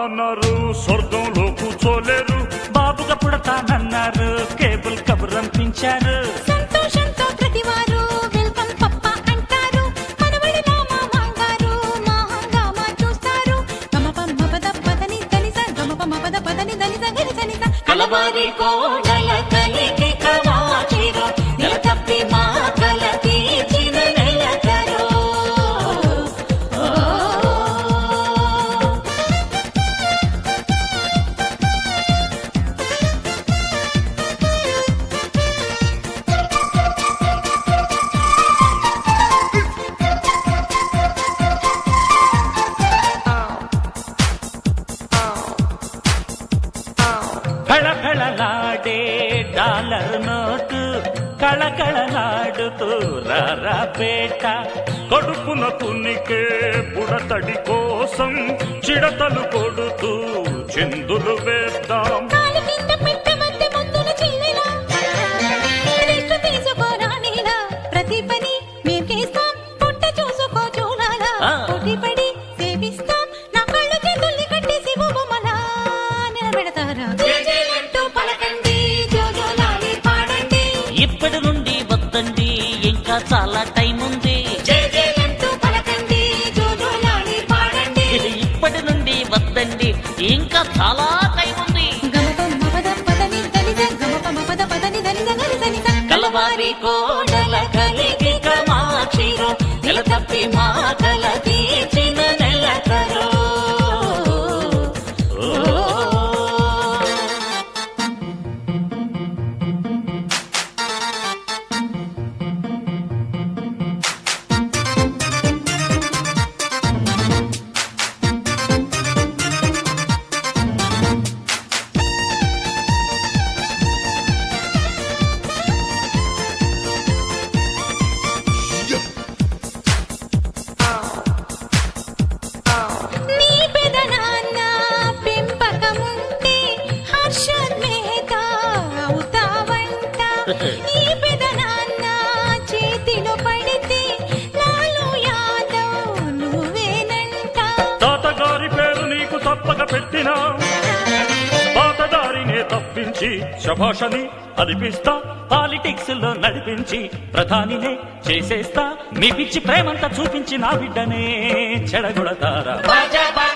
అన్నారు స్వర్గంలో కూర్చోలేరు బాబుగా పుడతానన్నారు కేబుల్ కబురంపించారు సంతోషంతో ప్రతివారు వెల్కమ్ పప్ప అంటారు మనవడి మామ మాంగారు మా హంగామా చూస్తారు గమప మపద పదని దనిస గమప మపద పదని దనిస గనిస నిస కలవారి కోడల కలిగి కవాచిరో నెల తప్పి మా కల తీర్చిన నెలకరో కళకళలాడే డాలర్ నోటు కళకళలాడుతూ రారా పేట కడుపున పునికే బుడతడి కోసం చిడతలు కొడుతూ చిందులు వేద్దాం కాలి కింద పెట్టవద్దు ముద్దుల చెల్లెలా రెస్ట్ తీసుకోరా నీలా ప్రతి పని మేం చేస్తాం పుట్ట చూసుకో చూడాలా ఆ. పోటీ పడి సేవిస్తాం నా కళ్ళు చేతుల్ని కట్టేసి బొమ్మలా నిలబెడతారా జేజేలంటూ పలకండి జోజోలాడి పాడండి ఇప్పటి నుండి వద్దండి ఇంకా చాలా టైం ఉంది జేజేలంటూ పలకండి జోజోలాడి పాడండి ఇప్పటి నుండి వద్దండి ఇంకా చాలా టైం ఉంది గమప మపద పదని దనిస గమప మపద పదని దనిస గనిస నిస కలవారి కోడల కలిగి కమాక్షిరో నెల తప్పి మా కల తీర్చిన నెలకరో నీ పెదనాన్న పెంపకముంటే హర్షోద్వేగ అవుతావంట నీ పెదనాన్న చేతిలో పడితే లాలు యాదవ్ నువ్వేనంట తాతగారి పేరు నీకు తప్పక పెట్టినా పాతదారినే తప్పించి శభాషని అనిపిస్తా పాలిటిక్స్ లో నడిపించి ప్రధానినే చేసేస్తా మీ పిచ్చి ప్రేమంతా చూపించి నా బిడ్డనే చెడగొడతారా బాజా